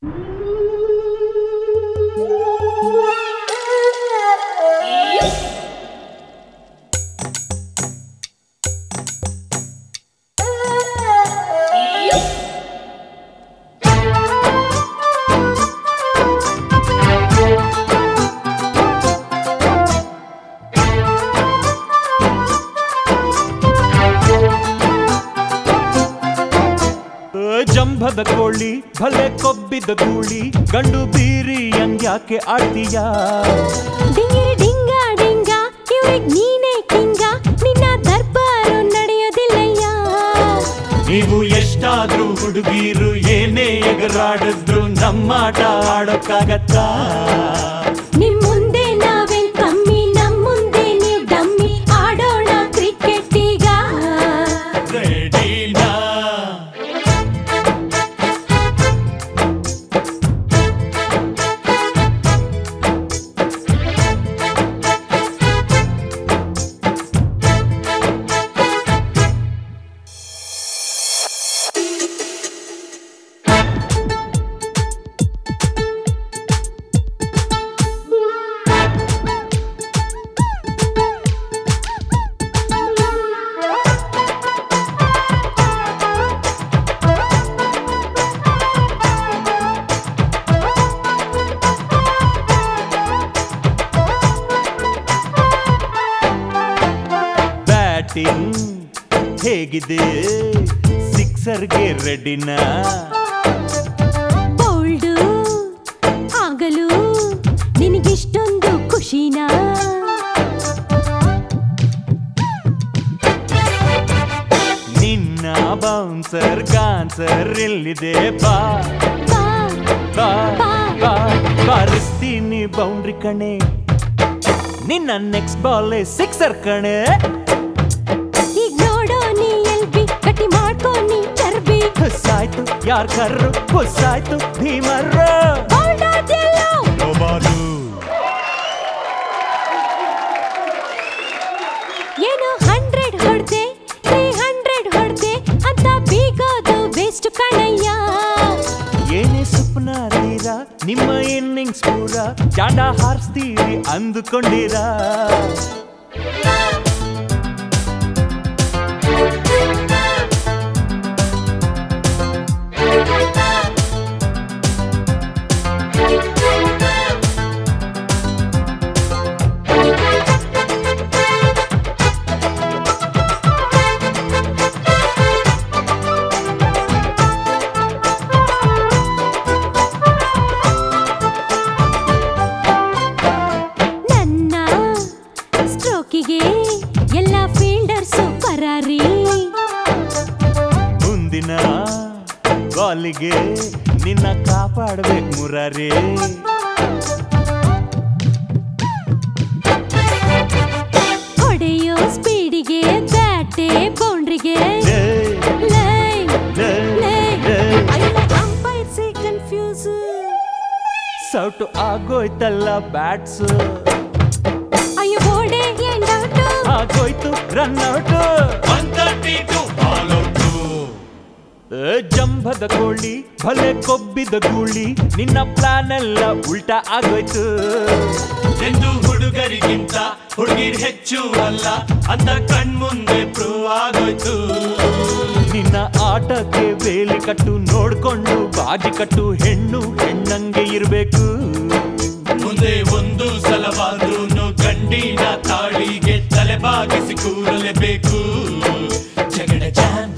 ಜಂಭದ ಕೋಳಿ ಭಲೆ ಕೊಬ್ಬಿದ ಗೂಳಿ ಗಂಡು ಬೀರಿ ಹಂಗ್ಯಾಕೆ ಆಡ್ತೀಯ ಡಿಂಗಿರಿ ಡಿಂಗ ಡಿಂಗ ಇವ್ರಿಗ್ ನೀನೇ ಕಿಂಗ ನಿನ್ನ ದರ್ಬಾರು ನಡೆಯೋದಿಲ್ಲಯ್ಯ ನೀವು ಎಷ್ಟಾದ್ರೂ ಹುಡುಗೀರು ಏನೇ ಎಗರಾಡಿದ್ರು ನಮ್ಮಾಟ ಆಡೋಕ್ಕಾಗತ್ತಾ ನಿಮ್ ಮುಂದೆ ನಾವೇನ್ ಕಮ್ಮಿ ನಮ್ ಮುಂದೆ ನೀವ್ ಡಮ್ಮಿ ಆಡೋಣ ಕ್ರಿಕೆಟ್ ಈಗ ರೆಡಿನಾ ಬ್ಯಾಟಿಂಗ್ ಹೇಗಿದೆ ಸಿಕ್ಸರ್ಗೆ ರೆಡಿನಾ ಬೋಲ್ಡು ಆಗಲು ನಿನಗಿಷ್ಟೊಂದು ಖುಷಿನಾ ನಿನ್ನ ಬೌನ್ಸರ್ ಗಾನ್ಸರ್ ಎಲ್ಲಿದೆ ಬಾ ಬಾ ಬಾ ಬಾ ಬಾರಿಸ್ತೀನಿ ಬೌಂಡ್ರಿ ಕಣೆ ನಿನ್ನ ನೆಕ್ಸ್ಟ್ ಬಾಲ್ ಸಿಕ್ಸರ್ ಕಣೆ ಈಗ ನೋಡೋ ನೀ ಎಲ್ಬಿ ಗಟ್ಟಿ ಮಾಡ್ಕೊ ನೀ ಚರ್ಬಿ ಹುಸ್ಸಾಯ್ತು ಯಾರ್ ಕರ್ರು ಹುಸ್ಸಾಯ್ತು ಭೀಮರ್ರು ಬೋಲ್ಡ್ ಆದ್ಯಲ್ಲೋ ನೋಬಾಲು ಏನು ಹಂಡ್ರೆಡ್ ಹೊಡ್ದೆ ತ್ರೀ ಹಂಡ್ರೆಡ್ ಹೊಡ್ದೆ ಅಂತ ಬೀಗೋದು ವೇಸ್ಟ್ ಕಣಯ್ಯ ಏನೇ ಸುಪ್ನ ತೀರ ನಿಮ್ಮ ಇನ್ನಿಂಗ್ಸ್ ಪೂರ ಜಾಂಡ ಹಾರಿಸ್ತೀವಿ ಅಂದುಕೊಂಡಿರಾ ನನ್ನ ಸ್ಟ್ರೋಕಿಗೆ ಎಲ್ಲ ಫೀಲ್ಡರ್ಸು ಪರಾರಿ ಮುಂದಿನ ಬಾಲಿಗೆ ನಿನ್ನ ಕಾಪಾಡ್ಬೇಕು ಮುರಾರಿ ಹೊಡೆಯೋ ಸ್ಪೀಡಿಗೆ ಬ್ಯಾಟೆ ಬೌಂಡ್ರಿಗೆ ಲೇ, ಲೈ ಲೇ, ಲೈ ಲೇ. ಅಂಪೈರ್ ಸೇ ಕನ್ಫ್ಯೂಸ್ ಸೌಟು ಆಗೋಯ್ತಲ್ಲ ಬ್ಯಾಟ್ಸ್ ಅಯ್ಯೋ ಬೋಡೆ ಎಂಡ್ ಔಟು ಆಗೋಯ್ತು ರನ್ ಔಟ್ ಜಂಭದ ಕೋಳಿ ಭಲೆ ಕೊಬ್ಬಿದ ಗೂಳಿ ನಿನ್ನ ಪ್ಲಾನ್ ಎಲ್ಲ ಉಲ್ಟಾ ಆಗೋಯ್ತು ಎಂದು ಹುಡುಗರಿಗಿಂತ ಹುಡುಗಿರ್ ಹೆಚ್ಚು ಅಲ್ಲ ಅಂತ ಕಣ್ಮುಂದೆ ಪ್ರೂವ್ ಆಗೋಯ್ತು ನಿನ್ನ ಆಟಕ್ಕೆ ಬೇಲಿ ಕಟ್ಟು ನೋಡ್ಕೊಂಡು ಬಾಜಿ ಕಟ್ಟು ಹೆಣ್ಣು ಹೆಣ್ಣಂಗೆ ಇರ್ಬೇಕು ಮುಂದೆ ಒಂದು ಸಲವಾದ್ರೂ ಗಂಡಿನ ತಾಳಿಗೆ ತಲೆ ಬಾಗಿಸಿ ಕೂರಲೇಬೇಕು ಜಗಡ ಜಾನ್